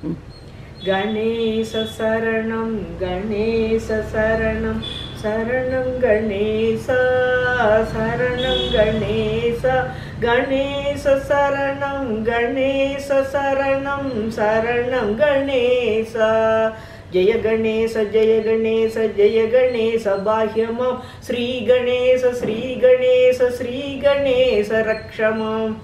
கணேச சரணம் கணேச சரணம் சரணம் கணேசா சரணம் கணேசா கணேச சரணம் கணேச சரணம் சரணம் கணேசா ஜெய கணேச ஜெய கணேச ஜெய கணேச பாஹ்யமாம் ஸ்ரீ கணேச ஸ்ரீ கணேச ஸ்ரீ கணேச ரக்ஷமாம்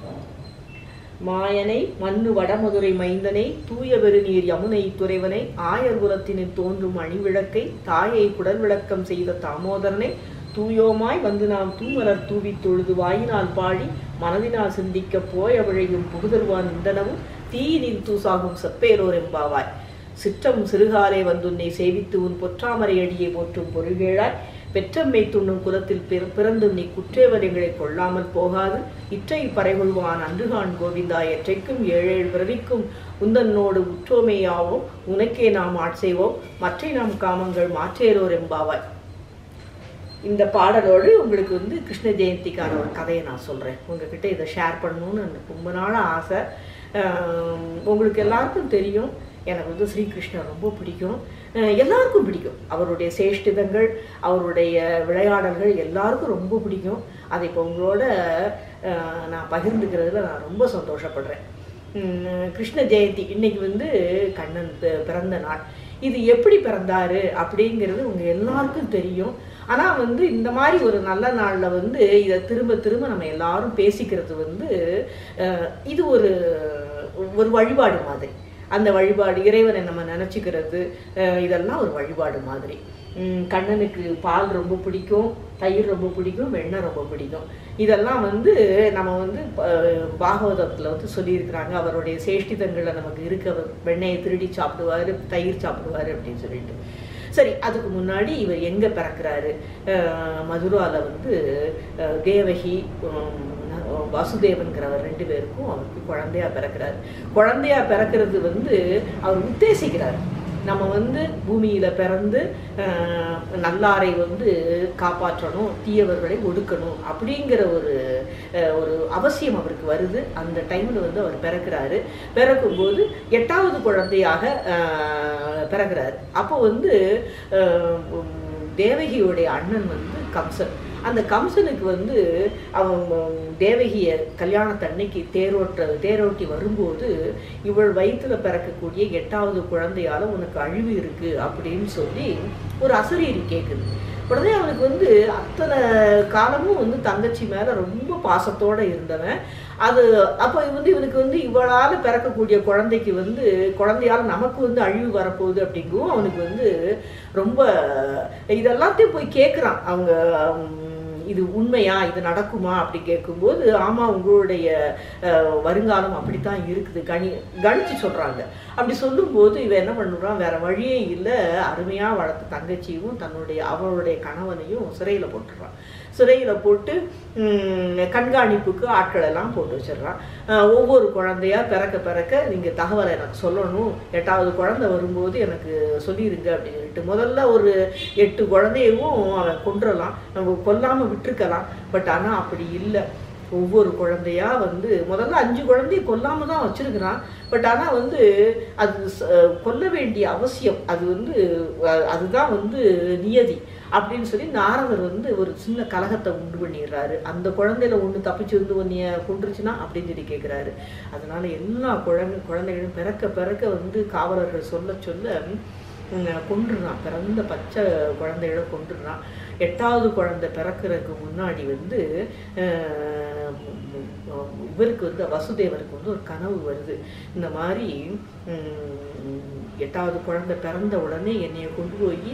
மாயனை மண்ணு வடமதுரை மைந்தனை தூய பெருநீர் யமுனை துறைவனை ஆயர் குலத்தினில் தோன்றும் அணிவிளக்கை தாயை குடல் விளக்கம் செய்த தாமோதரனை தூயோமாய் வந்து நாம் தூமலர் தூவித் தொழுது வாயினால் பாடி மனதினால் சிந்திக்க போய விழையும் புகுதல்வான் இந்தனவும் தீயினில் தூசாகும் செப்பேரோர் எம்பாவாய் சிற்றம் சிறுகாலே வந்துன்னை சேவித்து உன் பொற்றாமரை அடியை போற்றும் பொருள்கேளாய் பெற்றம்மை துண்ணும் குலத்தில் பிற பிறந்தும் நீ குற்றேவரைகளை கொள்ளாமல் போகாது இற்றை பறைகொள்வான் அன்றுகான் கோவிந்தா எற்றைக்கும் ஏழேழு பிறவிக்கும் உந்தன்னோடு உற்றோமேயாவோம் உனக்கே நாம் ஆட்செய்வோம் மற்றை நாம் காமங்கள் மாற்றேரோர் எம்பாவாய் இந்த பாடலோடு உங்களுக்கு வந்து கிருஷ்ண ஜெயந்திக்கான ஒரு கதையை நான் சொல்கிறேன் உங்ககிட்ட இதை ஷேர் பண்ணணும்னு எனக்கு ரொம்ப நாளாக ஆசை ஆம், உங்களுக்கு எல்லாருக்கும் தெரியும் எனக்கு வந்து ஸ்ரீகிருஷ்ணர் ரொம்ப பிடிக்கும் அஹ் எல்லாருக்கும் பிடிக்கும் அவருடைய சேஷ்டிதங்கள் அவருடைய விளையாடல்கள் எல்லாருக்கும் ரொம்ப பிடிக்கும் அதை இப்போ உங்களோட அஹ், நான் பகிர்ந்துக்கிறதுல நான் ரொம்ப சந்தோஷப்படுறேன் உம், கிருஷ்ண ஜெயந்தி இன்னைக்கு வந்து கண்ணன் பி- பிறந்த நாள் இது எப்படி பிறந்தாரு அப்படிங்கிறது உங்க எல்லாருக்கும் தெரியும் ஆனா வந்து இந்த மாதிரி ஒரு நல்ல நாள்ல வந்து இதை திரும்ப திரும்ப நம்ம எல்லாரும் பேசிக்கிறது வந்து அஹ், இது ஒரு ஒரு வழிபாடு மாதிரி அந்த வழிபாடு இறைவனை நம்ம நினச்சிக்கிறது இதெல்லாம் ஒரு வழிபாடு மாதிரி உம், கண்ணனுக்கு பால் ரொம்ப பிடிக்கும் தயிர் ரொம்ப பிடிக்கும் வெண்ணெய் ரொம்ப பிடிக்கும் இதெல்லாம் வந்து நம்ம வந்து அஹ், பாகவதத்தில் வந்து சொல்லியிருக்கிறாங்க அவருடைய சேஷ்டிதங்களில் நமக்கு இருக்க அவர் வெண்ணெயை திருடி சாப்பிடுவார் தயிர் சாப்பிடுவார் அப்படின்னு சொல்லிட்டு சரி அதுக்கு முன்னாடி இவர் எங்கே பிறக்கிறாரு அஹ், மதுரால வந்து அஹ், தேவகி உம், வாசுதேவன்கிறவர் ரெண்டு பேருக்கும் அவருக்கு குழந்தையா பிறக்கிறார் குழந்தையா பிறக்கிறது வந்து அவர் உத்தேசிக்கிறார் நம்ம வந்து பூமியில பிறந்து அஹ், நல்லாரை வந்து காப்பாற்றணும் தீயவர்களை ஒடுக்கணும் அப்படிங்கிற ஒரு அஹ், ஒரு அவசியம் அவருக்கு வருது அந்த டைம்ல வந்து அவர் பிறக்கிறாரு பிறக்கும்போது எட்டாவது குழந்தையாக அஹ், பிறக்கிறாரு அப்போ வந்து அஹ், உம், தேவகியுடைய அண்ணன் வந்து கம்சன் அந்த கம்சனுக்கு வந்து அவன் உம், தேவகிய கல்யாணத்தன்னைக்கு தேரோட்ட தேரோட்டி வரும்போது இவள் வயிற்றுல பிறக்கக்கூடிய எட்டாவது குழந்தையால உனக்கு அழிவு இருக்கு அப்படின்னு சொல்லி ஒரு அசரீரி கேட்குது உடனே அவனுக்கு வந்து அத்தனை காலமும் வந்து தங்கச்சி மேல ரொம்ப பாசத்தோட இருந்தவன் அது அப்போ வந்து இவனுக்கு வந்து இவளால பிறக்கக்கூடிய குழந்தைக்கு வந்து குழந்தையால நமக்கு வந்து அழிவு வரப்போகுது அப்படிங்கவும் அவனுக்கு வந்து ரொம்ப இதெல்லாத்தையும் போய் கேட்குறான் அவங்க உம், இது உண்மையா இது நடக்குமா அப்படி கேட்கும்போது ஆமா உங்களுடைய அஹ், வருங்காலம் அப்படித்தான் இருக்குது கணி கணிச்சு சொல்றாங்க அப்படி சொல்லும்போது இவன் என்ன பண்ணுறான் வேற வழியே இல்லை அருமையா வளர்த்த தங்கச்சியும் தன்னுடைய அவளுடைய கணவனையும் சிறையில போட்டுடுறான் சிறையில போட்டு உம், கண்காணிப்புக்கு ஆட்கள் எல்லாம் போட்டு வச்சிடுறான் அஹ், ஒவ்வொரு குழந்தையா பிறக்க பிறக்க நீங்க தகவலை எனக்கு சொல்லணும் எட்டாவது குழந்தை வரும்போது எனக்கு சொல்லிருங்க அப்படின்னு சொல்லிட்டு முதல்ல ஒரு எட்டு குழந்தையவும் அவன் கொன்றலாம் நம்ம கொல்லாம விட்டுருக்கலாம் பட் ஆனா அப்படி இல்லை ஒவ்வொரு குழந்தையா வந்து முதல்ல அஞ்சு குழந்தைய கொல்லாம தான் வச்சிருக்கிறான் பட் ஆனா வந்து அது ச- கொல்ல வேண்டிய அவசியம் அது வந்து அஹ், அதுதான் வந்து நியதி அப்படின்னு சொல்லி நாரதர் வந்து ஒரு சின்ன கலகத்தை உண்டு பண்ணிடுறாரு அந்த குழந்தையில ஒண்ணு தப்பிச்சு வந்து உன்னைய கொன்றுச்சுன்னா அப்படின்னு சொல்லி கேட்குறாரு அதனால எல்லா குழந்தை குழந்தைகளும் பிறக்க பிறக்க வந்து காவலர்கள் சொல்ல சொல்ல உம், கொன்றுறான் பிறந்த பச்சை குழந்தைகளை கொன்றுறான் எட்டாவது குழந்தை பிறக்கிறதுக்கு முன்னாடி வந்து அஹ், இவருக்கு வந்து வசுதேவருக்கு வந்து ஒரு கனவு வருது இந்த மாதிரி உம், எட்டாவது குழந்தை பிறந்த உடனே என்னைய கொண்டு போய்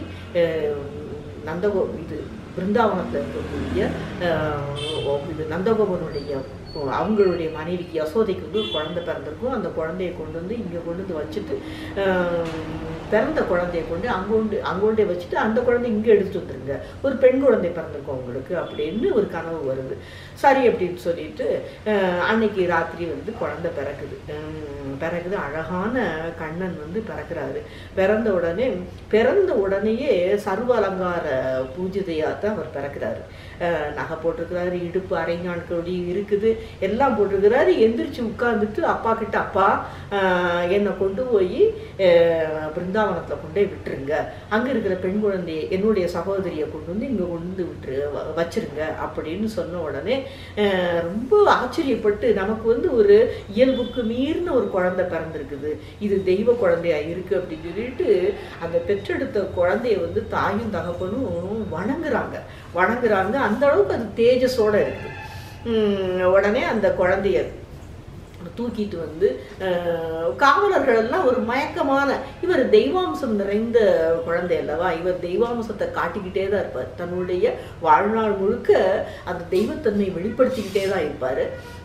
நந்தகோ இது பிருந்தாவனத்தில் இருக்கக்கூடிய அஹ், இது நந்தகோபனுடைய அவங்களுடைய மனைவிக்கு யசோதைக்கு வந்து ஒரு குழந்தை பிறந்திருக்கும் அந்த குழந்தைய கொண்டு வந்து இங்கே கொண்டு வந்து வச்சுட்டு அஹ், பிறந்த குழந்தைய கொண்டு அங்கோண்டு அங்கோண்டே வச்சுட்டு அந்த குழந்தை இங்கே எடுத்துட்டு வந்துருங்க ஒரு பெண் குழந்தை பிறந்திருக்கும் அவங்களுக்கு அப்படின்னு ஒரு கனவு வருது சரி அப்படின்னு சொல்லிட்டு அஹ், அன்னைக்கு ராத்திரி வந்து குழந்தை பிறக்குது உம், பிறகுது அழகான கண்ணன் வந்து பிறக்கிறாரு பிறந்த உடனே பிறந்த உடனேயே சர்வ அலங்கார பூஜிதையாக தான் அவர் பிறக்கிறாரு அஹ், நகை போட்டிருக்கிறாரு இடுப்பு அரைஞான்களோடி இருக்குது எல்லாம் போட்டிருக்கிறாரு எந்திரிச்சு உட்கார்ந்துட்டு அப்பா கிட்ட அப்பா ஆஹ், என்னை கொண்டு போய் பிருந்தாவனத்தில் கொண்டு போய் விட்டுருங்க அங்கே இருக்கிற பெண் குழந்தைய என்னுடைய சகோதரியை கொண்டு வந்து இங்கே கொண்டு வந்து விட்டுரு வ- வச்சிருங்க அப்படின்னு சொன்ன உடனே ஆஹ், ரொம்ப ஆச்சரியப்பட்டு நமக்கு வந்து ஒரு இயல்புக்கு மீறின ஒரு குழந்தை பிறந்திருக்குது இது தெய்வ குழந்தையா இருக்கு அப்படின்னு சொல்லிட்டு அந்த பெற்றெடுத்த குழந்தைய வந்து தாயும் தகப்பனும் வணங்குறாங்க வணங்குறாங்க அந்த அளவுக்கு அது தேஜஸோட இருக்கு உம், உடனே அந்த குழந்தைய தூக்கிட்டு வந்து அஹ், காவலர்கள் எல்லாம் ஒரு மயக்கமான இவர் தெய்வாம்சம் நிறைந்த குழந்தை அல்லவா இவர் தெய்வாம்சத்தை காட்டிக்கிட்டே தான் இருப்பார் தன்னுடைய வாழ்நாள் முழுக்க அந்த தெய்வத்தன்மை வெளிப்படுத்திக்கிட்டே தான் இருப்பார்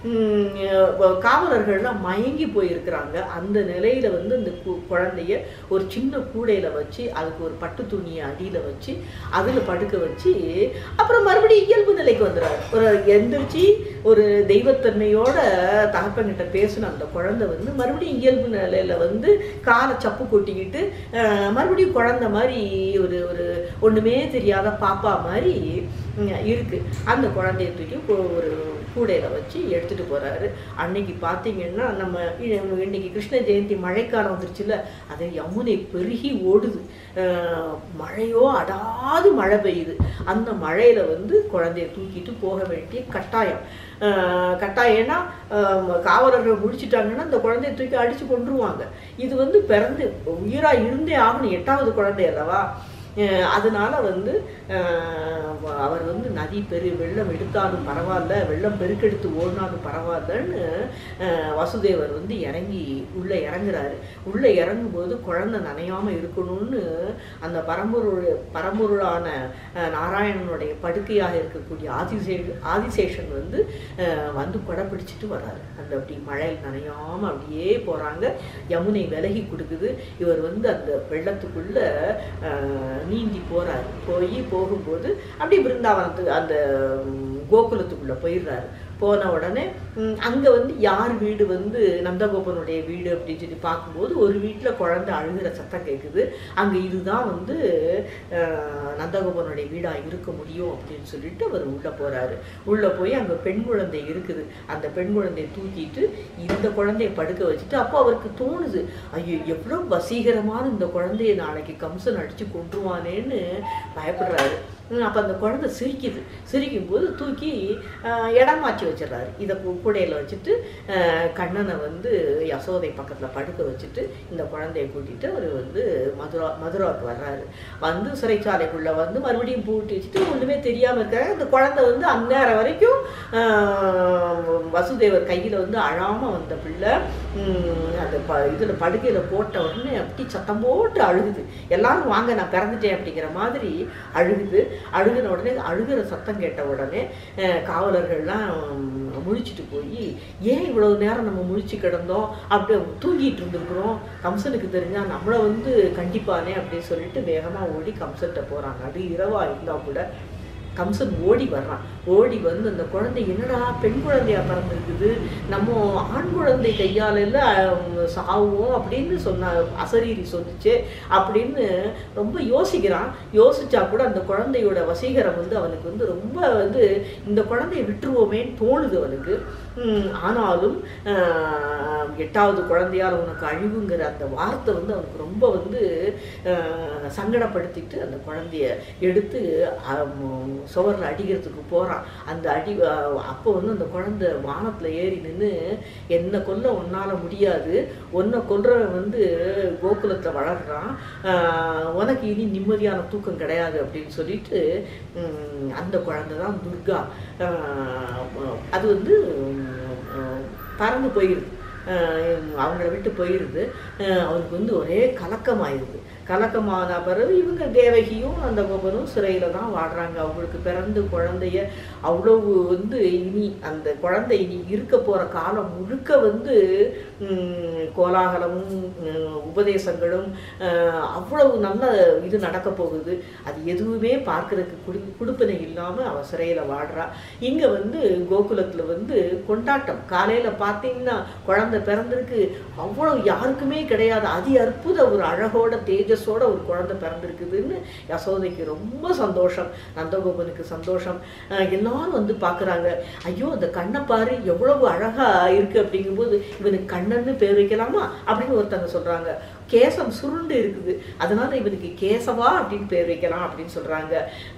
காவலர்கள்லாம் மயங்கி போயிருக்கிறாங்க அந்த நிலையில வந்து இந்த கு- குழந்தைய ஒரு சின்ன கூடையில வச்சு அதுக்கு ஒரு பட்டு துணியை அடியில வச்சு அதுல படுக்க வச்சு அப்புறம் மறுபடியும் இயல்பு நிலைக்கு வந்துடுறாரு ஒரு எந்திரிச்சு ஒரு தெய்வத்தன்மையோட தகப்பன்கிட்ட பேசின அந்த குழந்தை வந்து மறுபடியும் இயல்பு நிலையில வந்து காலை சப்பு கொட்டிக்கிட்டு அஹ், மறுபடியும் குழந்தை மாதிரி ஒரு ஒரு ஒண்ணுமே தெரியாத பாப்பா மாதிரி ம், இருக்கு அந்த குழந்தைய தூக்கி கொ- ஒரு கூடையில வச்சு எடுத்துட்டு போறாரு அன்னைக்கு பார்த்தீங்கன்னா நம்ம இ- இன்னைக்கு கிருஷ்ண ஜெயந்தி மழைக்காலம் வந்துருச்சுல அது யமுனை பெருகி ஓடுது அஹ், மழையோ அடாது மழை பெய்யுது அந்த மழையில வந்து குழந்தைய தூக்கிட்டு போக வேண்டிய கட்டாயம் அஹ், கட்டாயம்னா அஹ், காவலர்கள் முடிச்சிட்டாங்கன்னா அந்த குழந்தைய தூக்கி அடிச்சு கொண்டுருவாங்க இது வந்து பிறந்து உயிரா இருந்தே ஆகணும் எட்டாவது குழந்தை அல்லவா அஹ் அதனால வந்து அஹ் அவர் வந்து நதி பெரு வெள்ளம் எடுத்தாலும் பரவாயில்ல வெள்ளம் பெருக்கெடுத்து ஓடினாலும் பரவாயில்லன்னு அஹ் வசுதேவர் வந்து இறங்கி உள்ள இறங்குறாரு உள்ள இறங்கும்போது குழந்தை நனையாம இருக்கணும்னு அந்த பரம்பொருள் பரம்பொருளான அஹ், நாராயணனுடைய படுக்கையாக இருக்கக்கூடிய ஆதிசே ஆதிசேஷன் வந்து அஹ், வந்து கொடை பிடிச்சிட்டு வர்றாரு அந்த அப்படி மழையில் நனையாம அப்படியே போறாங்க யமுனை விலகி கொடுக்குது இவர் வந்து அந்த வெள்ளத்துக்குள்ள அஹ், நீந்தி போறாரு போய் போகும்போது அப்படியே பிருந்தாவனத்துக்கு அந்த ம், கோகுலத்துக்குள்ள போயிடுறாரு போன உடனே ம், அங்க வந்து யார் வீடு வந்து நந்தகோபனுடைய வீடு அப்படின்னு சொல்லி பார்க்கும்போது ஒரு வீட்டுல குழந்தை அழுகிற சத்தம் கேட்குது அங்க இதுதான் வந்து அஹ், நந்தகோபனுடைய வீடா இருக்க முடியும் அப்படின்னு சொல்லிட்டு அவர் உள்ள போறாரு உள்ள போய் அங்க பெண் குழந்தை இருக்குது அந்த பெண் குழந்தையை தூக்கிட்டு இந்த குழந்தைய படுக்க வச்சுட்டு அப்போ அவருக்கு தோணுது ஐயோ எவ்வளவு வசீகரமான இந்த குழந்தைய நாளைக்கு கம்சன் அடிச்சு கொன்றுவானேன்னு பயப்படுறாரு ம், அப்ப அந்த குழந்தை சிரிக்குது சிரிக்கும் போது தூக்கி ஆஹ், இடம் மாற்றி வச்சிடுறாரு இதை கூடையில வச்சுட்டு ஆஹ், கண்ணனை வந்து யசோதை பக்கத்துல படுக்க வச்சுட்டு இந்த குழந்தைய கூட்டிட்டு அவர் வந்து மதுரா மதுராவுக்கு வர்றாரு வந்து சிறைச்சாலைக்குள்ள வந்து மறுபடியும் பூட்டி வச்சுட்டு ஒண்ணுமே தெரியாம இருக்காங்க இந்த குழந்தை வந்து அந்நேரம் வரைக்கும் ஆஹ், வசுதேவர் கையில வந்து அழாம வந்த பிள்ளை ம், அந்த ப இதுல படுக்கையில போட்ட உடனே அப்படி சத்தம் போட்டு அழுகுது எல்லாரும் வாங்க நான் பிறந்துட்டேன் அப்படிங்கிற மாதிரி அழுகுது அழுகின உடனே அழுகிற சத்தம் கேட்ட உடனே அஹ், காவலர்கள்லாம் ம், முழிச்சிட்டு போய் ஏன் இவ்வளவு நேரம் நம்ம முழிச்சு கிடந்தோம் அப்படி தூங்கிட்டு இருந்திருக்கிறோம் கம்சனுக்கு தெரிஞ்சா நம்மளை வந்து கண்டிப்பானே அப்படின்னு சொல்லிட்டு வேகமா ஓடி கம்சன்கிட்ட போறாங்க அது இரவா இருந்தா கூட கம்சன் ஓடி வர்றான் ஓடி வந்து அந்த குழந்தை என்னடா பெண் குழந்தையா பிறந்திருக்குது நம்ம ஆண் குழந்தை கையால இல்ல அஹ், சாவும் அப்படின்னு சொன்ன அசரீரி சொல்லுச்சு அப்படின்னு ரொம்ப யோசிக்கிறான் யோசிச்சா கூட அந்த குழந்தையோட வசீகரம் வந்து அவனுக்கு வந்து ரொம்ப வந்து இந்த குழந்தையை விட்டுருவோமேன்னு தோணுது அவனுக்கு உம், ஆனாலும் ஆஹ், எட்டாவது குழந்தையால் உனக்கு அழிவுங்கிற அந்த வார்த்தை வந்து அவனுக்கு ரொம்ப வந்து ஆஹ், சங்கடப்படுத்திட்டு அந்த குழந்தைய எடுத்து சுவரில் அடிக்கிறதுக்கு போகிறான் அந்த அடி ஆஹ், அப்போ வந்து அந்த குழந்தை வானத்தில் ஏறி நின்று என்னை கொல்ல உன்னால் முடியாது உன்னை கொல்றவன் வந்து கோகுலத்தில் வளர்றான் ஆஹ், உனக்கு இனி நிம்மதியான தூக்கம் கிடையாது அப்படின்னு சொல்லிட்டு உம், அந்த குழந்தை தான் துர்கா ஆஹ், அது வந்து உம், பறந்து போயிடுது ஆஹ் அவங்கள விட்டு போயிடுது ஆஹ் அவருக்கு வந்து ஒரே கலக்கமாயிருது கலக்கமான பிறகு இவங்க தேவகியும் அந்த கோபனும் சிறையில தான் வாடுறாங்க அவங்களுக்கு பிறந்து குழந்தைய அவ்வளவு வந்து இனி அந்த குழந்தை இனி இருக்க போற காலம் முழுக்க வந்து உம், கோலாகலமும் உம், உபதேசங்களும் ஆஹ் அவ்வளவு நல்ல இது நடக்க போகுது அது எதுவுமே பார்க்கறதுக்கு குடு குடுப்பினை இல்லாம அவ சிறையில வாடுறா இங்க வந்து கோகுலத்துல வந்து கொண்டாட்டம் காலையில பார்த்தீங்கன்னா குழந்தை பிறந்திருக்கு அவ்வளவு யாருக்குமே கிடையாது அதி அற்புத ஒரு அழகோட தேஜஸோட தேஜஸோட ஒரு குழந்தை பிறந்திருக்குதுன்னு யசோதைக்கு ரொம்ப சந்தோஷம் நந்தகோபனுக்கு சந்தோஷம் அஹ் எல்லாரும் வந்து பார்க்குறாங்க ஐயோ அந்த கண்ணை பாரு எவ்வளவு அழகா இருக்கு அப்படிங்கும்போது இவனுக்கு கண்ணன்னு பேர் வைக்கலாமா அப்படின்னு ஒருத்தங்க சொல்றாங்க கேசம் சுருண்டு இருக்குது அதனால இவனுக்கு கேசவா அப்படின்னு பேர் வைக்கலாம் அப்படின்னு சொல்றாங்க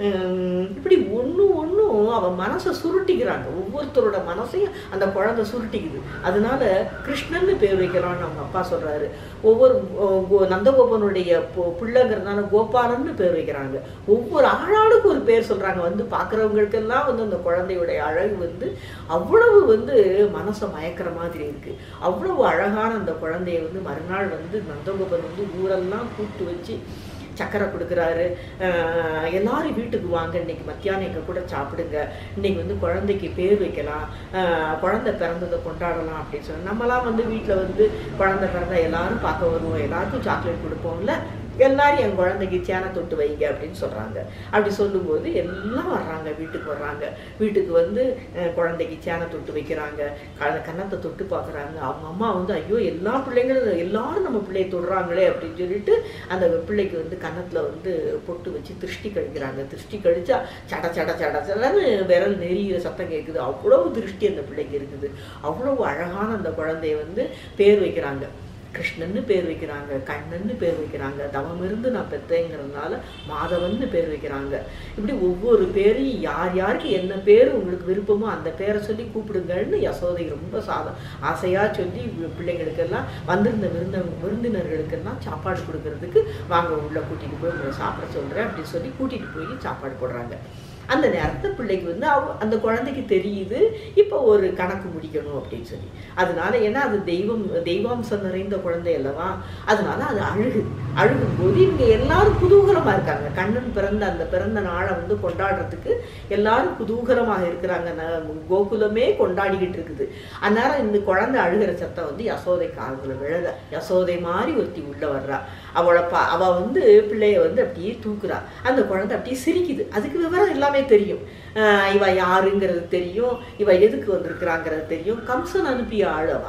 உம் இப்படி ஒன்றும் ஒன்றும் அவன் மனசை சுருட்டிக்கிறாங்க ஒவ்வொருத்தரோட மனசையும் அந்த குழந்தை சுருட்டிக்குது அதனால கிருஷ்ணன்னு பேர் வைக்கலாம்னு அவங்க அப்பா சொல்றாரு ஒவ்வொரு அஹ், கோ- நந்தகோபனுடைய பொ- பிள்ளைங்கிறதுனால கோபாலன்னு பேர் வைக்கிறாங்க ஒவ்வொரு ஆளாளுக்கும் ஒரு பேர் சொல்றாங்க வந்து பார்க்குறவங்களுக்கெல்லாம் வந்து அந்த குழந்தையுடைய அழகு வந்து அவ்வளவு வந்து மனசை மயக்கிற மாதிரி இருக்கு அவ்வளவு அழகான அந்த குழந்தைய வந்து மறுநாள் வந்து நந்தகோபன் வந்து ஊரெல்லாம் கூப்பிட்டு வச்சு சக்கரை கொடுக்குறாரு அஹ் எல்லாரும் வீட்டுக்கு வாங்க இன்னைக்கு மத்தியானம் எங்க கூட சாப்பிடுங்க இன்னைக்கு வந்து குழந்தைக்கு பேர் வைக்கலாம் அஹ் குழந்தை பிறந்ததை கொண்டாடலாம் அப்படின்னு சொல்லி நம்மலாம் வந்து வீட்டில் வந்து குழந்தை பிறந்தா எல்லாரும் பார்க்க வருவோம் எல்லாருக்கும் சாக்லேட் கொடுப்போம்ல எல்லாரும் என் குழந்தைக்கு சேனை தொட்டு வைங்க அப்படின்னு சொல்றாங்க அப்படி சொல்லும்போது எல்லாம் வர்றாங்க வீட்டுக்கு வர்றாங்க வீட்டுக்கு வந்து அஹ், குழந்தைக்கு சேனை தொட்டு வைக்கிறாங்க க- கன்னத்தை தொட்டு பார்க்குறாங்க அவங்க அம்மா வந்து ஐயோ எல்லா பிள்ளைங்களும் எல்லாரும் நம்ம பிள்ளையை தொடுறாங்களே அப்படின்னு சொல்லிட்டு அந்த பிள்ளைக்கு வந்து கன்னத்துல வந்து பொட்டு வச்சு திருஷ்டி கழிக்கிறாங்க திருஷ்டி கழிச்சா சட சட சட சடன்னு விரல் நெறிய சத்தம் கேட்குது அவ்வளவு திருஷ்டி அந்த பிள்ளைக்கு இருக்குது அவ்வளவு அழகான அந்த குழந்தைய வந்து பேர் வைக்கிறாங்க கிருஷ்ணன்னு பேர் வைக்கிறாங்க கண்ணன்னு பேர் வைக்கிறாங்க தவம் இருந்து நான் பெத்தேங்கிறதுனால மாதவன்னு பேர் வைக்கிறாங்க இப்படி ஒவ்வொரு பேரையும் யார் யாருக்கு என்ன பேர் உங்களுக்கு விருப்பமோ அந்த பேரை சொல்லி கூப்பிடுங்கன்னு யசோதை ரொம்ப சாதம் ஆசையாக சொல்லி பிள்ளைங்களுக்கெல்லாம் வந்திருந்த விருந்த விருந்தினர்களுக்கெல்லாம் சாப்பாடு கொடுக்கறதுக்கு வாங்க உள்ள கூட்டிட்டு போய் உங்களை சாப்பிட சொல்றேன் அப்படின்னு சொல்லி கூட்டிட்டு போய் சாப்பாடு போடுறாங்க அந்த நேரத்துல பிள்ளைக்கு வந்து அவ அந்த குழந்தைக்கு தெரியுது இப்போ ஒரு கணக்கு முடிக்கணும் அப்படின்னு சொல்லி அதனால ஏன்னா அது தெய்வம் தெய்வாம்சம் நிறைந்த குழந்தை அல்லவா அதனால அது அழுகு அழுகும் போது இவங்க எல்லாரும் குதூகலமா இருக்காங்க கண்ணன் பிறந்த அந்த பிறந்த நாளை வந்து கொண்டாடுறதுக்கு எல்லாரும் குதூகலமாக இருக்கிறாங்க ந- கோகுலமே கொண்டாடிக்கிட்டு இருக்குது அந்நேரம் இந்த குழந்தை அழுகிற சத்தம் வந்து யசோதை காதுல விழல யசோதை மாதிரி ஒருத்தி உள்ள வர்றா அவளை பா அவ வந்து பிள்ளைய வந்து அப்படியே தூக்குறா அந்த குழந்தை அப்படியே சிரிக்குது அதுக்கு விவரம் எல்லாமே தெரியும் ஆஹ் இவ யாருங்கிறது தெரியும் இவ எதுக்கு வந்திருக்கிறாங்கிறது தெரியும் கம்சன் அனுப்பிய ஆளவா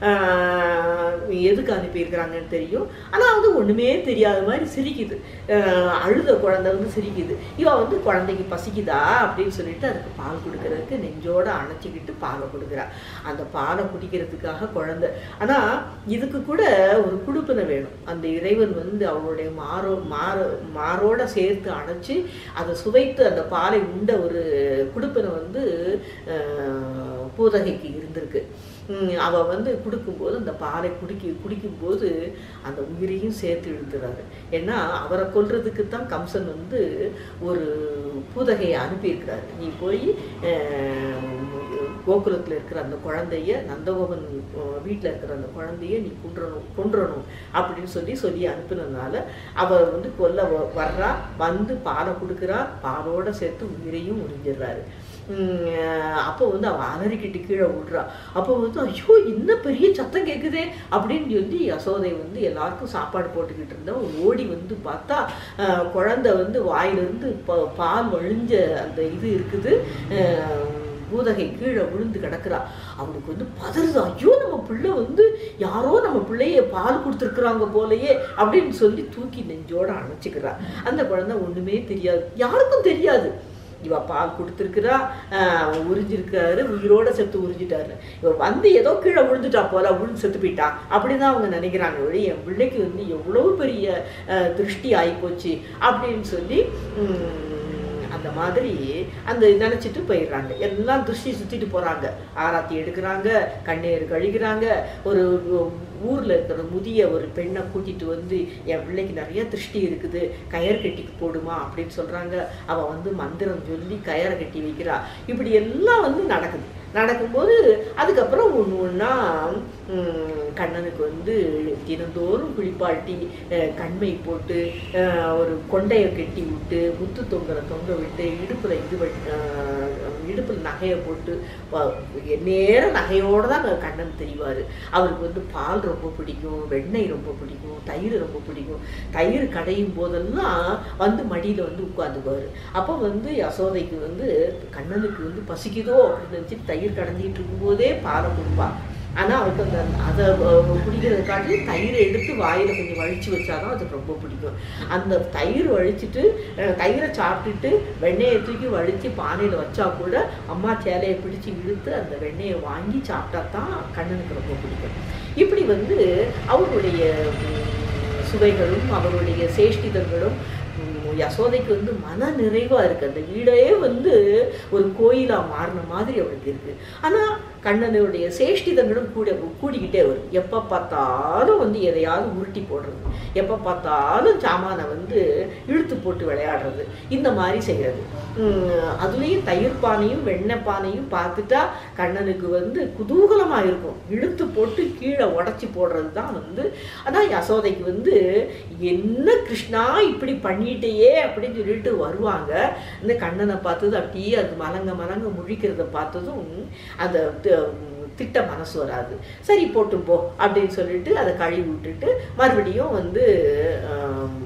ஆஹ் எதுக்கு அனுப்பியிருக்கிறாங்கன்னு தெரியும் ஆனா வந்து ஒண்ணுமே தெரியாத மாதிரி சிரிக்குது ஆஹ் அழுத குழந்தை வந்து சிரிக்குது இவ வந்து குழந்தைக்கு பசிக்குதா அப்படின்னு சொல்லிட்டு அதுக்கு பால் கொடுக்கறதுக்கு நெஞ்சோட அணைச்சிக்கிட்டு பாலை கொடுக்குறா அந்த பாலை குடிக்கிறதுக்காக குழந்தை ஆனா இதுக்கு கூட ஒரு குடுப்பினை வேணும் அந்த இறைவன் வந்து அவளுடைய மாரோ மாற மாரோட சேர்த்து அணைச்சு அதை சுவைத்து அந்த பாலை உண்ட ஒரு குடுப்பினை வந்து ஆஹ், பூதகைக்கு இருந்திருக்கு உம், அவ வந்து கொடுக்கும்போது அந்த பாலை குடிக்க குடிக்கும்போது அந்த உயிரையும் சேர்த்து இழுத்துறாரு ஏன்னா அவரை கொல்றதுக்கு தான் கம்சன் வந்து ஒரு பூதகையை அனுப்பியிருக்கிறாரு நீ போய் கோகுலத்தில் இருக்கிற அந்த குழந்தைய நந்தகோபன் வீட்டில் இருக்கிற அந்த குழந்தைய நீ கொன்றணும் கொன்றணும் அப்படின்னு சொல்லி சொல்லி அனுப்பினதுனால அவர் வந்து கொல்ல வ- வர்றா வந்து பாலை கொடுக்குறா பாலோட சேர்த்து உயிரையும் உறிஞ்சிடுறாரு உம் அஹ் அப்போ வந்து அவ அலறிக்கிட்டு கீழே விடுறா அப்போ வந்து ஐயோ என்ன பெரிய சத்தம் கேட்குதே அப்படின்னு சொல்லி யசோதை வந்து எல்லாருக்கும் சாப்பாடு போட்டுக்கிட்டு இருந்தா ஓடி வந்து பார்த்தா அஹ் குழந்தை வந்து வாயிலிருந்து ப- பால் வழிஞ்ச அந்த இது இருக்குது அஹ் பூதகை கீழே விழுந்து கிடக்குறா அவனுக்கு வந்து பதறுது ஐயோ நம்ம பிள்ளை வந்து யாரோ நம்ம பிள்ளைய பால் கொடுத்துருக்குறாங்க போலயே அப்படின்னு சொல்லி தூக்கி நெஞ்சோட அணைச்சிக்கிறா அந்த குழந்தை ஒண்ணுமே தெரியாது யாருக்கும் தெரியாது இவ பால் கொடுத்துருக்குறா ஆஹ் உறிஞ்சிருக்காரு உயிரோட செத்து உறிஞ்சிட்டாரு இவ வந்து ஏதோ கீழே விழுந்துட்டா போல விழுந்து செத்து போயிட்டா அப்படிதான் அவங்க நினைக்கிறாங்க ஒழிய என் பிள்ளைக்கு வந்து எவ்வளவு பெரிய ஆஹ் திருஷ்டி ஆயிப்போச்சு அப்படின்னு சொல்லி உம், அந்த மாதிரி அந்த நினைச்சிட்டு போயிடுறாங்க எல்லாம் திருஷ்டி சுத்திட்டு போறாங்க ஆராத்தி எடுக்கிறாங்க கண்ணீர் கழிக்கிறாங்க ஒரு ஊர்ல இருக்கிற முதிய ஒரு பெண்ணை கூட்டிட்டு வந்து என் பிள்ளைக்கு நிறைய திருஷ்டி இருக்குது கயர் கட்டி போடுமா அப்படின்னு சொல்றாங்க அவ வந்து மந்திரம் சொல்லி கயரை கட்டி வைக்கிறா இப்படி எல்லாம் வந்து நடக்குது நடக்கும்போது அதுக்கப்புறம் ஒன்று ஒன்றா கண்ணனுக்கு வந்து தினந்தோறும் குளிப்பாட்டி அஹ், கண்மை போட்டு அஹ், ஒரு கொண்டையை கட்டி விட்டு முத்து தொங்கலை தொங்க விட்டு இடுப்பில் இது வ- அஹ், இடுப்பில் நகையை போட்டு வ- நேரம் நகையோடு தான் கண்ணன் தெரிவார் அவருக்கு வந்து பால் ரொம்ப பிடிக்கும் வெண்ணெய் ரொம்ப பிடிக்கும் தயிர் ரொம்ப பிடிக்கும் தயிர் கடையும் போதெல்லாம் வந்து மடியில் வந்து உட்காந்துக்குவார் அப்போ வந்து யசோதைக்கு வந்து கண்ணனுக்கு வந்து பசிக்குதோ அப்படின்னு நினச்சி தயிர் கடைஞ்சிட்டு இருக்கும்போதே பாலை கொடுப்பா ஆனால் அவருக்கு அந்த அதை அஹ், குடிக்கிறத காட்டிலும் தயிரை எடுத்து வாயில் கொஞ்சம் வழிச்சு வச்சாதான் அதுக்கு ரொம்ப பிடிக்கும் அந்த தயிர் வழிச்சிட்டு அஹ், தயிரை சாப்பிட்டுட்டு வெண்ணெயை தூக்கி வழித்து பானையில் வச்சா கூட அம்மா சேலையை பிடிச்சு இழுத்து அந்த வெண்ணெயை வாங்கி சாப்பிட்டா தான் கண்ணனுக்கு ரொம்ப பிடிக்கும் இப்படி வந்து அவருடைய உம், சுவைகளும் அவருடைய சேஷ்டிதங்களும் உம், யசோதைக்கு வந்து மன நிறைவா இருக்கு அந்த வீடே வந்து ஒரு கோயிலா மாறின மாதிரி அவளுக்கு இருக்கு ஆனா கண்ணனுடைய சேஷ்டிதங்களும் கூட கூடிக்கிட்டே வரும் எப்போ பார்த்தாலும் வந்து எதையாவது உருட்டி போடுறது எப்போ பார்த்தாலும் சாமானை வந்து இழுத்து போட்டு விளையாடுறது இந்த மாதிரி செய்கிறது அதுலேயும் தயிர் பானையும் வெண்ணெய் பானையும் பார்த்துட்டா கண்ணனுக்கு வந்து குதூகலமாக இருக்கும் இழுத்து போட்டு கீழே உடச்சி போடுறது தான் வந்து அதான் யசோதைக்கு வந்து என்ன கிருஷ்ணா இப்படி பண்ணிட்டேயே அப்படின்னு சொல்லிட்டு வருவாங்க இந்த கண்ணனை பார்த்தது அப்படியே அது மலங்க மலங்க முழிக்கிறத பார்த்ததும் அந்த த- திட்ட மனசு வராது சரி போட்டு போ அப்படின்னு சொல்லிட்டு அதை கழுவி விட்டுட்டு மறுபடியும் வந்து ஆம்,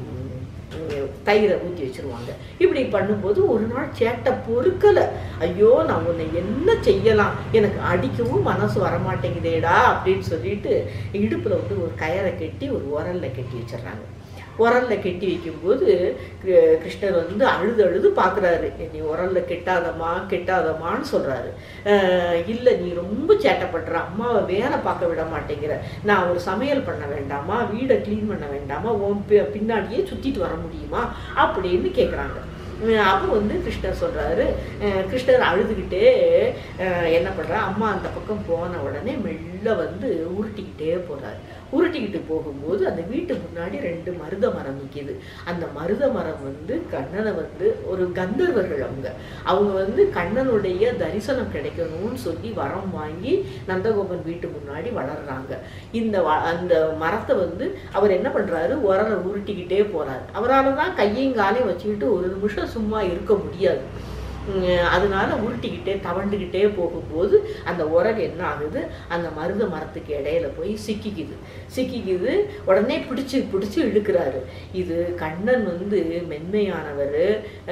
தயிரை ஊற்றி வச்சிருவாங்க இப்படி பண்ணும்போது ஒரு நாள் சேட்டை பொறுக்கலை ஐயோ நான் உன்னை என்ன செய்யலாம் எனக்கு அடிக்கவும் மனசு வரமாட்டேங்குதேடா அப்படின்னு சொல்லிட்டு இடுப்பில் வந்து ஒரு கயரை கட்டி ஒரு உரல்ல கட்டி வச்சிடுறாங்க உரல்ல கட்டி வைக்கும்போது கிரு- கிருஷ்ணர் வந்து அழுது அழுது பார்க்குறாரு நீ உரல்ல கெட்டாதம்மா கெட்டாதம்மான்னு சொல்கிறாரு இல்லை நீ ரொம்ப சேட்டை பண்ற அம்மாவை வேலை பார்க்க விட மாட்டேங்கிற நான் ஒரு சமையல் பண்ண வேண்டாமா வீடை க்ளீன் பண்ண வேண்டாமா உன் பி- பின்னாடியே சுற்றிட்டு வர முடியுமா அப்படின்னு கேட்குறாங்க அப்போ வந்து கிருஷ்ணர் சொல்கிறாரு கிருஷ்ணர் அழுதுகிட்டே அஹ், என்ன பண்ணுறா அம்மா அந்த பக்கம் போன உடனே மெல்ல வந்து உருட்டிக்கிட்டே போகிறாரு உருட்டிக்கிட்டு போகும்போது அந்த வீட்டு முன்னாடி ரெண்டு மருத மரம் நிற்கிது அந்த மருத மரம் வந்து கண்ணனை வந்து ஒரு கந்தர்வர்கள் அவங்க அவங்க வந்து கண்ணனுடைய தரிசனம் கிடைக்கணும்னு சொல்லி வரம் வாங்கி நந்தகோபன் வீட்டு முன்னாடி வளர்றாங்க இந்த வ- அந்த மரத்தை வந்து அவர் என்ன பண்றாரு உரலை உருட்டிக்கிட்டே போறாரு அவரால தான் கையையும் காலையும் வச்சுக்கிட்டு ஒரு நிமிஷம் சும்மா இருக்க முடியாது உம், அதனால உருட்டிக்கிட்டே தவண்டுக்கிட்டே போகும்போது அந்த உரல் என்ன ஆகுது அந்த மருத மரத்துக்கு இடையில போய் சிக்கிக்குது சிக்கிக்குது உடனே பிடிச்சு பிடிச்சு இழுக்கிறாரு இது கண்ணன் வந்து மென்மையானவர்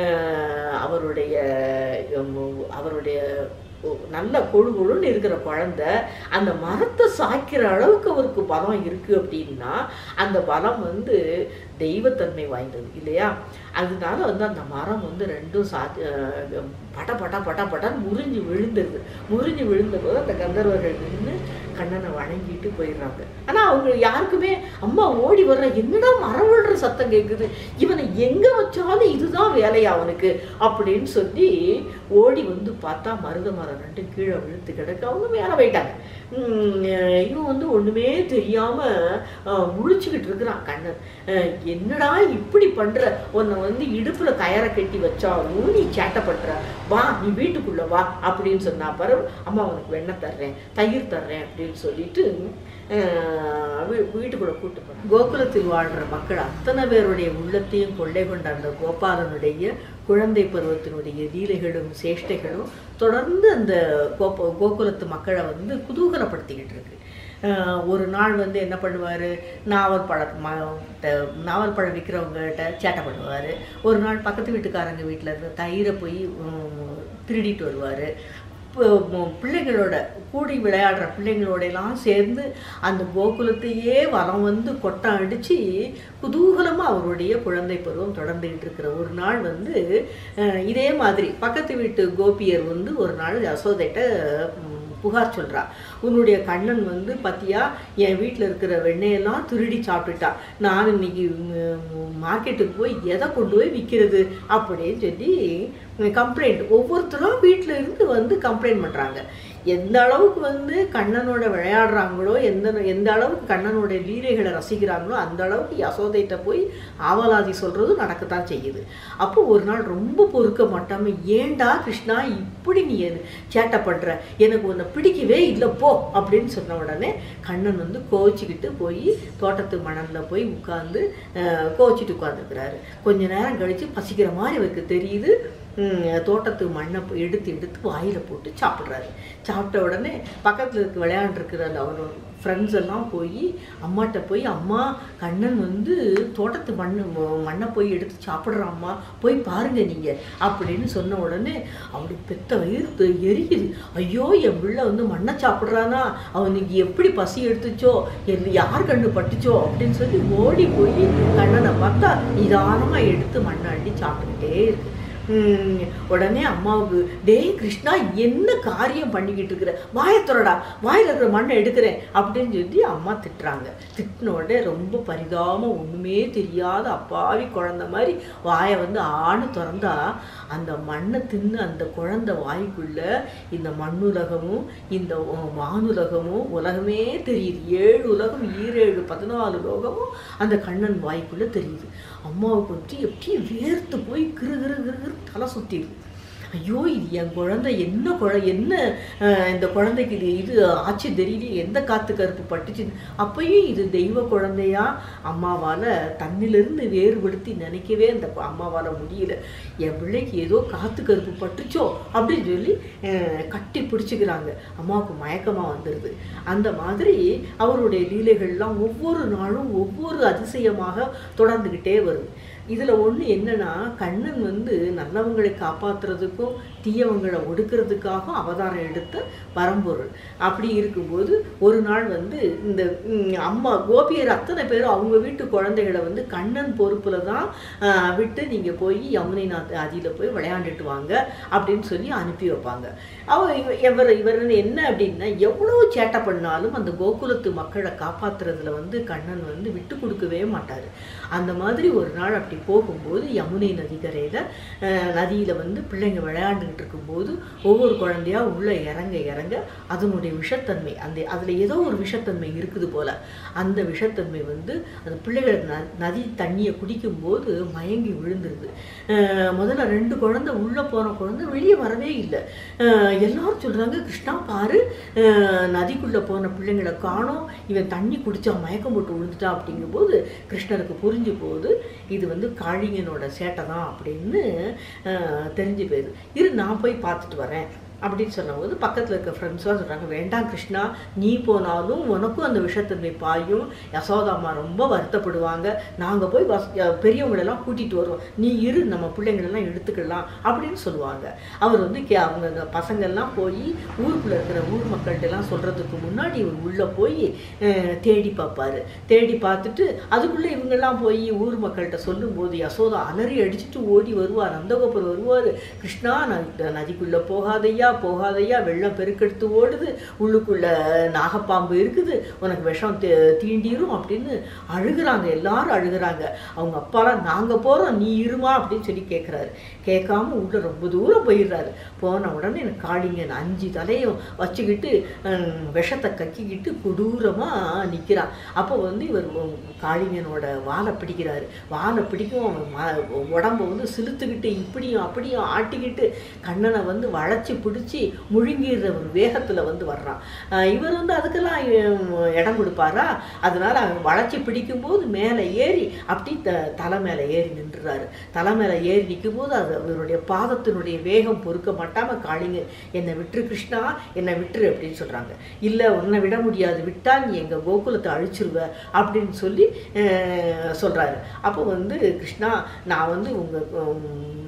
அவருடைய உம், அவருடைய ஒ- நல்ல கொழு கொழுன்னு இருக்கிற குழந்தை அந்த மரத்தை சாய்க்கிற அளவுக்கு அவருக்கு பலம் இருக்கு அப்படின்னா அந்த பலம் வந்து தெய்வத்தன்மை வாய்ந்தது இல்லையா அதனால வந்து அந்த மரம் வந்து ரெண்டும் சா அஹ் பட பட பட படன்னு முறிஞ்சு விழுந்துருது முறிஞ்சு விழுந்த போது அந்த கந்தர்வர்கள் நின்று கண்ணனை வணங்கிட்டு போயிடுறாங்க ஆனா அவங்க யாருக்குமே அம்மா ஓடி வர்ற என்னடா மரம் விழுற சத்தம் கேட்குது இவனை எங்க வச்சாலும் இதுதான் வேலையா அவனுக்கு அப்படின்னு சொல்லி ஓடி வந்து பார்த்தா மருத மரம் ரெண்டு கீழே விழுத்து கிடக்கு அவங்க மேலே போயிட்டாங்க உம், அஹ் இவன் வந்து ஒண்ணுமே தெரியாம அஹ், முழிச்சுக்கிட்டு இருக்கிறான் கண்ணன் அஹ், என்னடா இப்படி பண்ற உன்னை வந்து இடுப்புல கயரை கட்டி வச்சாலும் நீ சேட்டை பண்ற வா நீ வீட்டுக்குள்ள வா அப்படின்னு சொன்னா பாரு அம்மா உனக்கு வெண்ணெய் தர்றேன் தயிர் தர்றேன் அப்படின்னு சொல்லிட்டு அஹ், வீ- வீட்டுக்குள்ள கூட்டு போறேன் கோகுலத்தில் வாழ்ற மக்கள் அத்தனை பேருடைய உள்ளத்தையும் கொள்ளை கொண்ட அந்த கோபாலனுடைய குழந்தை பருவத்தினுடைய லீலைகளும் சேஷ்டைகளும் தொடர்ந்து அந்த கோப கோகுலத்து மக்களை வந்து குதூகலப்படுத்திக்கிட்டு இருக்கு அஹ் ஒரு நாள் வந்து என்ன பண்ணுவார் நாவல் பழ ம ட- நாவல் பழம் விற்கிறவங்ககிட்ட சேட்டை பண்ணுவார் ஒரு நாள் பக்கத்து வீட்டுக்காரங்க வீட்டில் இருந்து தயிரை போய் உம், திருடிட்டு வருவார் பிள்ளைங்களோட கூடி விளையாடுற பிள்ளைங்களோட எல்லாம் சேர்ந்து அந்த கோகுலத்தையே வரம் வந்து கொட்டம் அடித்து குதூகலமாக அவருடைய குழந்தை பருவம் தொடர்ந்துகிட்டு இருக்கிற ஒரு நாள் வந்து அஹ், இதே மாதிரி பக்கத்து வீட்டு கோபியர் வந்து ஒரு நாள் யசோதைட்ட உம், புகார் சொல்றா உன்னுடைய கண்ணன் வந்து பத்தியா என் வீட்டில் இருக்கிற வெண்ணெயெல்லாம் திருடி சாப்பிட்டுட்டான் நான் இன்னைக்கு மார்க்கெட்டுக்கு போய் எதை கொண்டு போய் விற்கிறது அப்படின்னு சொல்லி கம்ப்ளைண்ட் ஒவ்வொருத்தரும் வீட்டில் இருந்து வந்து கம்ப்ளைண்ட் பண்ணுறாங்க எந்த அளவுக்கு வந்து கண்ணனோட விளையாடுறாங்களோ எந்த எந்த அளவுக்கு கண்ணனோட லீலைகளை ரசிக்கிறாங்களோ அந்த அளவுக்கு யசோதைட்ட போய் ஆவலாதி சொல்கிறதும் நடக்கத்தான் செய்யுது அப்போ ஒரு நாள் ரொம்ப பொறுக்க மாட்டாம ஏன்டா கிருஷ்ணா இப்படி நீ என்ன சேட்டை பண்ற எனக்கு உன்னை பிடிக்கவே இல்லை போ அப்படின்னு சொன்ன உடனே கண்ணன் வந்து கோச்சிக்கிட்டு போய் தோட்டத்து மணல்ல போய் உட்காந்து கோச்சிட்டு உட்காந்துருக்கிறாரு கொஞ்ச நேரம் கழிச்சு பசிக்கிற மாதிரி அவருக்கு தெரியுது ம், தோட்டத்து மண்ணை போ- எடுத்து எடுத்து வாயில் போட்டு சாப்பிட்றாரு சாப்பிட்ட உடனே பக்கத்தில் இருக்க விளையாண்டுருக்கிற அந்த அவரோட ஃப்ரெண்ட்ஸ் எல்லாம் போய் அம்மாட்ட போய் அம்மா கண்ணன் வந்து தோட்டத்து மண் மண்ணை போய் எடுத்து சாப்பிட்றாம்மா போய் பாருங்க நீங்க அப்படின்னு சொன்ன உடனே அவனுக்கு பெத்த வயிறு தெ- எரியுது ஐயோ என் பிள்ளை வந்து மண்ணை சாப்பிட்றானா அவனுக்கு எப்படி பசி எடுத்துச்சோ எல் யார் கண்ணு பட்டுச்சோ அப்படின்னு சொல்லி ஓடி போய் கண்ணனை பார்த்தா நிதானமா எடுத்து மண்ணை அள்ளி சாப்பிட்டுக்கிட்டே இருக்கு ம், உடனே அம்மாவுக்கு டேய் கிருஷ்ணா என்ன காரியம் பண்ணிக்கிட்டு இருக்கிற வாயை திறடா வாயில் இருக்கிற மண்ணை எடுக்கிறேன் அப்படின்னு சொல்லி அம்மா திட்டுறாங்க திட்டின உடனே ரொம்ப பரிதாபம் ஒன்றுமே தெரியாத அப்பாவி குழந்தை மாதிரி வாயை வந்து ஆணு திறந்தா அந்த மண்ணை தின்னு அந்த குழந்தை வாய்க்குள்ள இந்த மண்ணுலகமும் இந்த அஹ், வானுலகமும் உலகமே தெரியுது ஏழு உலகம் ஈரேழு பதினாலு லோகமும் அந்த கண்ணன் வாய்க்குள்ள தெரியுது அம்மாவுக்கு வந்து எப்படி வேர்த்து போய் கிரு கிரு கிரு கிரு தலை சுத்திடுது ஐயோ இது என் குழந்தை என்ன குழ என்ன அஹ், இந்த குழந்தைக்கு இது இது ஆச்சு தெரியல எந்த காத்து கருப்பு பட்டுச்சு அப்பயும் இது தெய்வ குழந்தையா அம்மாவால் தன்னிலிருந்து வேறுபடுத்தி நினைக்கவே அந்த கு- அம்மாவால் முடியல என் பிள்ளைக்கு ஏதோ காத்து கருப்பு பட்டுச்சோ அப்படின்னு சொல்லி அஹ், கட்டி பிடிச்சிக்கிறாங்க அம்மாவுக்கு மயக்கமாக வந்துடுது அந்த மாதிரி அவருடைய லீலைகள்லாம் ஒவ்வொரு நாளும் ஒவ்வொரு அதிசயமாக தொடர்ந்துக்கிட்டே வருது இதில் ஒன்று என்னன்னா கண்ணன் வந்து நல்லவங்களை காப்பாற்றுறதுக்கும் தீயவங்களை ஒடுக்கிறதுக்காக அவதாரம் எடுத்த பரம்பொருள் அப்படி இருக்கும்போது ஒரு நாள் வந்து இந்த ம், அம்மா கோபியர் அத்தனை பேரும் அவங்க வீட்டு குழந்தைகளை வந்து கண்ணன் பொறுப்பில் தான் ஆஹ், விட்டு நீங்கள் போய் யமுனை நாத் அதியில் போய் விளையாண்டுட்டு வாங்க அப்படின்னு சொல்லி அனுப்பி வைப்பாங்க அவ இவ- இவர் இவர் என்ன அப்படின்னா எவ்வளோ சேட்டை பண்ணாலும் அந்த கோகுலத்து மக்களை காப்பாத்துறதுல வந்து கண்ணன் வந்து விட்டு கொடுக்கவே மாட்டார் அந்த மாதிரி ஒரு நாள் அப்படி போகும்போது யமுனை நதிக்கரையில் நதியில் வந்து பிள்ளைங்க விளையாண்டுக்கிட்டு இருக்கும்போது ஒவ்வொரு குழந்தையா உள்ளே இறங்க இறங்க அதனுடைய விஷத்தன்மை அந்த அதில் ஏதோ ஒரு விஷத்தன்மை இருக்குது போல அந்த விஷத்தன்மை வந்து அந்த பிள்ளைகள் ந நதி தண்ணியை குடிக்கும்போது மயங்கி விழுந்துருது அஹ் முதல்ல ரெண்டு குழந்தை உள்ளே போன குழந்தை வெளியே வரவே இல்லை அஹ் எல்லாரும் சொல்கிறாங்க கிருஷ்ணா பாரு அஹ் நதிக்குள்ளே போன பிள்ளைங்களை காணோம் இவன் தண்ணி குடிச்சா மயக்கம் போட்டு விழுந்துட்டான் அப்படிங்கும்போது கிருஷ்ணருக்கு புரிஞ்சு போகுது இது வந்து காளிங்கனோட சேட்டை தான் அப்படின்னு அஹ் தெரிஞ்சு போயிடுது இரு நான் போய் பார்த்துட்டு வரேன் அப்படின்னு சொன்னபோது பக்கத்தில் இருக்க ஃப்ரெண்ட்ஸ்லாம் சொல்கிறாங்க வேண்டாம் கிருஷ்ணா நீ போனாலும் உனக்கும் அந்த விஷத்தன்மை பாயும் யசோதாம்மா ரொம்ப வருத்தப்படுவாங்க நாங்கள் போய் வஸ் பெரியவங்களெல்லாம் கூட்டிகிட்டு வருவோம் நீ இரு நம்ம பிள்ளைங்களெல்லாம் எடுத்துக்கலாம் அப்படின்னு சொல்லுவாங்க அவர் வந்து கே அவங்க அந்த பசங்கள்லாம் போய் ஊருக்குள்ளே இருக்கிற ஊர் மக்கள்கிட்டலாம் சொல்கிறதுக்கு முன்னாடி இவர் உள்ளே போய் அஹ், தேடி பார்ப்பாரு தேடி பார்த்துட்டு அதுக்குள்ளே இவங்கெல்லாம் போய் ஊர் மக்கள்கிட்ட சொல்லும்போது யசோதா அலறி அடிச்சுட்டு ஓடி வருவார் நந்தகோபுரம் வருவார் கிருஷ்ணா நான் இந்த நதிக்குள்ளே போகாதையா போகாதையா வெள்ளம் பெருக்கெடுத்து ஓடுது உள்ளுக்குள்ள நாகப்பாம்பு இருக்குது உனக்கு விஷம் தீ- தீண்டிரும் அப்படின்னு அழுகுறாங்க எல்லாரும் அழுகுறாங்க அவங்க அப்பாலாம் நாங்கள் போகிறோம் நீ இருமா அப்படின்னு சொல்லி கேட்குறாரு கேட்காம உள்ள ரொம்ப தூரம் போயிடுறாரு போன உடனே எனக்கு காளிங்கன் அஞ்சு தலையும் வச்சுக்கிட்டு ஹம், விஷத்தை கக்கிக்கிட்டு கொடூரமாக நிற்கிறான் அப்போ வந்து இவர் உ- காளிங்கனோட வாலை பிடிக்கிறாரு வாலை பிடிக்கும் அவன் ம- உடம்ப வந்து சிலுத்துக்கிட்டு இப்படியும் அப்படியும் ஆட்டிக்கிட்டு கண்ணனை வந்து வளைச்சி பிடிச்சி முழுங்கிடுற ஒரு வேகத்தில் வந்து வர்றான் ஆஹ் இவர் வந்து அதுக்கெல்லாம் இ- இடம் கொடுப்பாரா அதனால அவன் வளைச்சி பிடிக்கும்போது மேலே ஏறி அப்படி த தலை மேலே ஏறி நின்றுறாரு தலை மேலே ஏறி நிற்கும்போது அது அவருடைய பாதத்தினுடைய வேகம் பொறுக்க மாட்டாம காளிங்க என்னை விட்டுரு கிருஷ்ணா என்னை விட்டுரு அப்படின்னு சொல்றாங்க இல்லை உன்னை விட முடியாது விட்டா நீ எங்கள் கோகுலத்தை அழிச்சிருவ அப்படின்னு சொல்லி அஹ், சொல்றாரு அப்போ வந்து கிருஷ்ணா நான் வந்து உங்கள்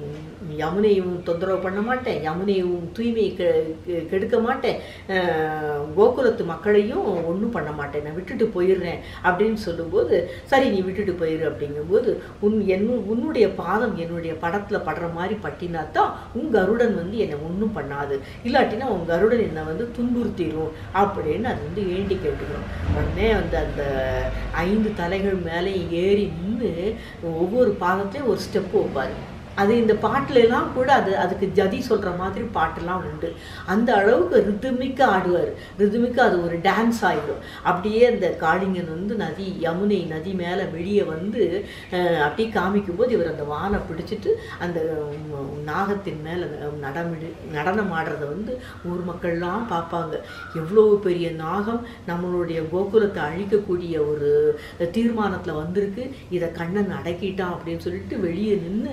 யமுனையும் தொந்தரவு பண்ண மாட்டேன் யமுனையும் தூய்மையை கெ- கெ- கெடுக்க மாட்டேன் அஹ், கோகுலத்து மக்களையும் ஒன்றும் பண்ண மாட்டேன் நான் விட்டுட்டு போயிடுறேன் அப்படின்னு சொல்லும்போது சரி நீ விட்டுட்டு போயிரு அப்படிங்கும்போது உன் என் உன்னுடைய பாதம் என்னுடைய படத்தில் படுற மாதிரி பட்டினா தான் உன் கருடன் வந்து என்னை ஒன்றும் பண்ணாது இல்லாட்டினா உன் கருடன் என்னை வந்து துன்புறுத்திடும் அப்படின்னு அது வந்து வேண்டி கேட்டுக்கிறோம் உடனே வந்து அந்த ஐந்து தலைகள் மேலே ஏறி நின்று ஒவ்வொரு பாதத்தையும் ஒரு ஸ்டெப்பு வைப்பாரு அது இந்த பாட்டுல எல்லாம் கூட அது அதுக்கு ஜதி சொல்ற மாதிரி பாட்டெல்லாம் உண்டு அந்த அளவுக்கு ரிதுமிக்க ஆடுவார் ரிதுமிக்க அது ஒரு டான்ஸ் ஆயிடும் அப்படியே அந்த காளிங்கன் வந்து நதி யமுனை நதி மேலே வெளியே வந்து அஹ், அப்படியே காமிக்கும்போது இவர் அந்த வானை பிடிச்சிட்டு அந்த உம், நாகத்தின் மேலே நடமிடு நடனம் ஆடுறத வந்து ஊர் மக்கள்லாம் பார்ப்பாங்க எவ்வளோ பெரிய நாகம் நம்மளுடைய கோகுலத்தை அழிக்கக்கூடிய ஒரு தீர்மானத்தில் வந்திருக்கு இதை கண்ணன் அடக்கிட்டான் அப்படின்னு சொல்லிட்டு வெளியே நின்று கையை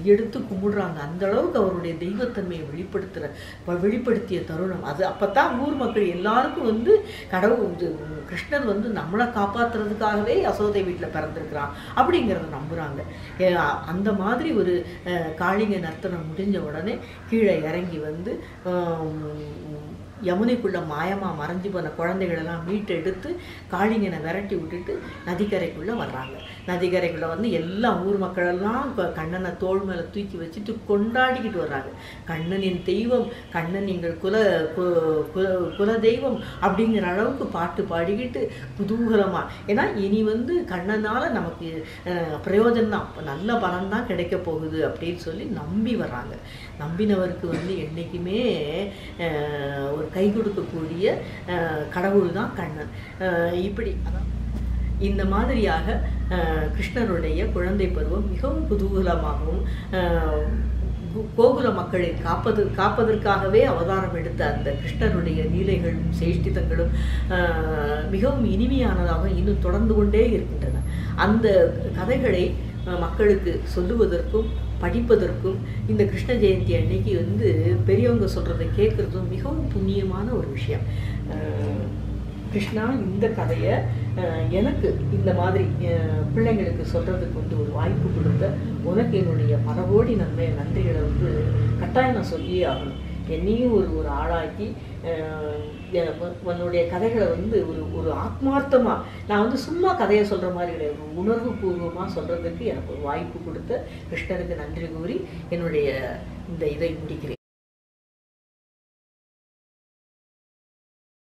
கையெடுத்து கும்பிடுறாங்க அந்த அளவுக்கு அவருடைய தெய்வத்தன்மையை வெளிப்படுத்துகிற வெளிப்படுத்திய தருணம் அது அப்பதான் ஊர் மக்கள் எல்லாருக்கும் வந்து கடவுள் இது, கிருஷ்ணர் வந்து நம்மளை காப்பாத்துறதுக்காகவே யசோதை வீட்டில் பிறந்திருக்கிறான் அப்படிங்கிறத நம்புறாங்க ஏ, அந்த மாதிரி ஒரு அஹ், காளிங்க நர்த்தனம் முடிஞ்ச உடனே கீழே இறங்கி வந்து ஆம், யமுனைக்குள்ள மாயமா மறைஞ்சு போன குழந்தைகளெல்லாம் மீட்டெடுத்து காளிங்கனை விரட்டி விட்டுட்டு நதிக்கரைக்குள்ள வர்றாங்க நதிக்கரைக்குள்ள வந்து எல்லா ஊர் மக்களெல்லாம் க- கண்ணனை தோள் மேல தூக்கி வச்சுட்டு கொண்டாடிக்கிட்டு வர்றாங்க கண்ணனின் தெய்வம் கண்ணன் எங்கள் குல கு- குல குல தெய்வம் அப்படிங்கிற அளவுக்கு பாட்டு பாடிக்கிட்டு குதூகலமா ஏன்னா இனி வந்து கண்ணனால நமக்கு அஹ், பிரயோஜனம் தான் நல்ல பலன் தான் கிடைக்க போகுது அப்படின்னு சொல்லி நம்பி வர்றாங்க நம்பினவருக்கு வந்து என்றைக்குமே அஹ், ஒரு கை கொடுக்கக்கூடிய அஹ், கடவுள் தான் கண்ணன் அஹ், இப்படி அதான் இந்த மாதிரியாக அஹ், கிருஷ்ணருடைய குழந்தை பருவம் மிகவும் குதூகலமாகவும் அஹ், கு- கோகுல மக்களை காப்பது காப்பதற்காகவே அவதாரம் எடுத்த அந்த கிருஷ்ணருடைய லீலைகளும் சேஷ்டிதங்களும் அஹ், மிகவும் இனிமையானதாக இன்னும் தொடர்ந்து கொண்டே இருக்கின்றன அந்த கதைகளை அஹ், மக்களுக்கு சொல்லுவதற்கும் படிப்பதற்கும் இந்த கிருஷ்ண ஜெயந்தி அன்னைக்கு வந்து பெரியவங்க சொல்றதை கேட்குறதும் மிகவும் புண்ணியமான ஒரு விஷயம் அஹ், கிருஷ்ணா இந்த கதையை அஹ், எனக்கு இந்த மாதிரி அஹ், பிள்ளைங்களுக்கு சொல்றதுக்கு வந்து ஒரு வாய்ப்பு கொடுத்த உனக்கு என்னுடைய பல கோடி நன்மை நன்றிகளை வந்து கட்டாயம் நான் சொல்லியே ஆகணும் என்னையும் ஒரு ஒரு ஆளாக்கி அஹ், எ- உ- உன்னுடைய கதைகளை வந்து ஒரு ஒரு ஆத்மார்த்தமா நான் வந்து சும்மா கதையை சொல்ற மாதிரி கிடையாது ஒரு உணர்வு பூர்வமாக சொல்றதுக்கு எனக்கு ஒரு வாய்ப்பு கொடுத்த கிருஷ்ணருக்கு நன்றி கூறி என்னுடைய இந்த இதை முடிக்கிறேன்